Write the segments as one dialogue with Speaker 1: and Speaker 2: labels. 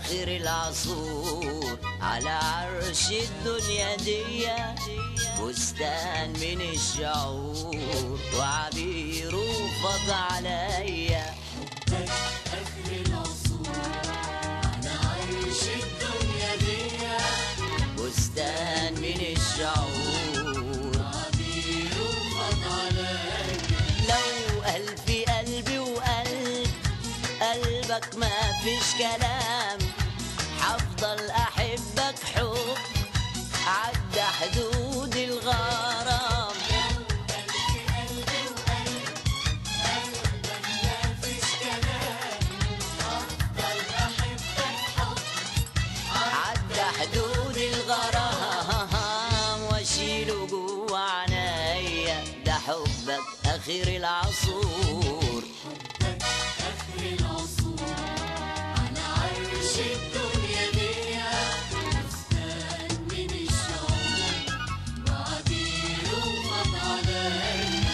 Speaker 1: آخر العصور على عرش الدنيا دي بستان من الشعور وعبيره فض عليا
Speaker 2: آخر العصور على عرش الدنيا دي
Speaker 1: بستان من الشعور
Speaker 2: عبير فض عليا
Speaker 1: لو قلبي قلبي وقلب قلبك ما فيش كلام حفضل احبك حب عدى حدود الغرام
Speaker 2: قلبي قلبي وقلب قلبك ما فيش كلام أفضل أحبك حب
Speaker 1: عدى حدود الغرام واشيله جوا عنايا ده حبك اخر العصور
Speaker 2: آخر العصور على عرش الدنيا دي بستان من الشعور وعبير فض عليا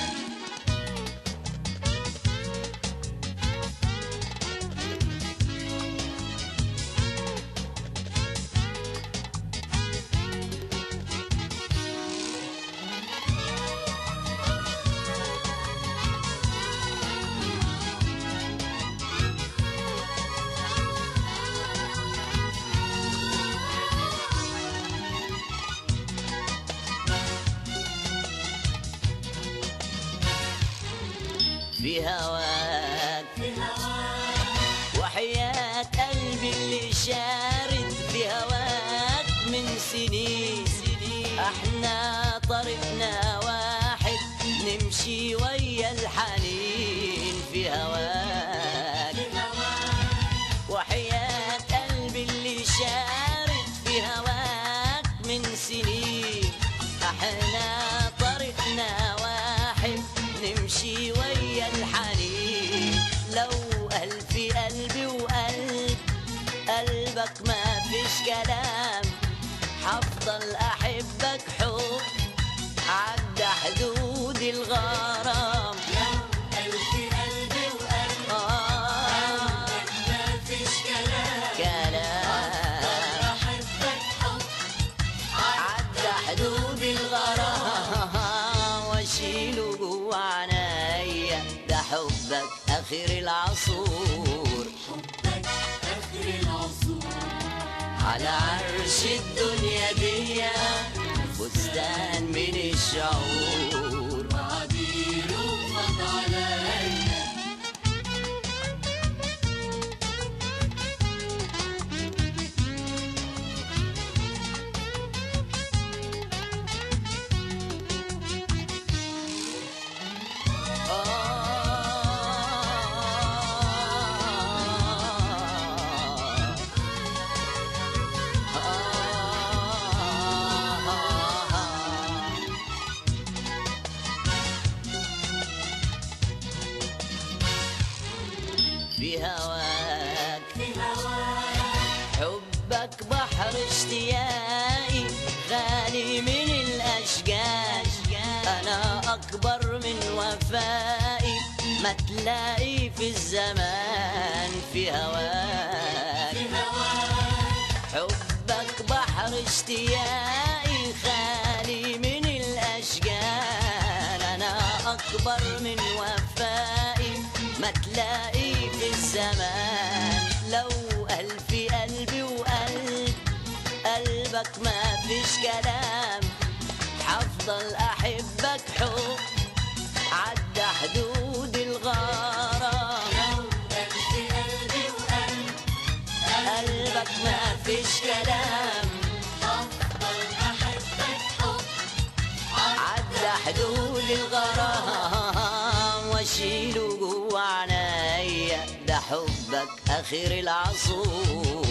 Speaker 1: في هواك
Speaker 2: في هواك
Speaker 1: وحياة قلبي اللي شارد في هواك من سنين احنا طريقنا واحد نمشي ويا الحنين في هواك
Speaker 2: في هواك
Speaker 1: وحياة قلبي اللي شارد في هواك من سنين احنا طريقنا واحد نمشي ويا الحنين لو قلبي قلبي وقلب قلبك ما فيش كلام حفضل احبك حب عدى حدود الغرام
Speaker 2: قلبي قلبي وقلب
Speaker 1: آه
Speaker 2: ما فيش كلام
Speaker 1: كلام
Speaker 2: أحبك حب
Speaker 1: عدى حدود الغرام واشيله جوا عنايا ده حبك اخر العصور
Speaker 2: حبك آخر العصور
Speaker 1: على عرش الدنيا دي بستان من الشعور
Speaker 2: وعبير فض عليا
Speaker 1: في هواك
Speaker 2: في هواك
Speaker 1: حبك بحر اشتياقي غالي من الأشجار أنا أكبر من وفائي ما تلاقي في الزمان في هواك
Speaker 2: في هواك
Speaker 1: حبك بحر اشتياقي خالي من الأشجار أنا أكبر من وفائي ما تلاقي في الزمان لو قلبي قلبي وقلب قلبك ما فيش كلام حفضل أحبك حب عدى حدود الغرام
Speaker 2: قلبي قلبي وقلب
Speaker 1: قلبك ما فيش كلام
Speaker 2: أفضل أحبك حب
Speaker 1: عدى حدود الغرام واشيله جوا عنايا ده حبك اخر العصور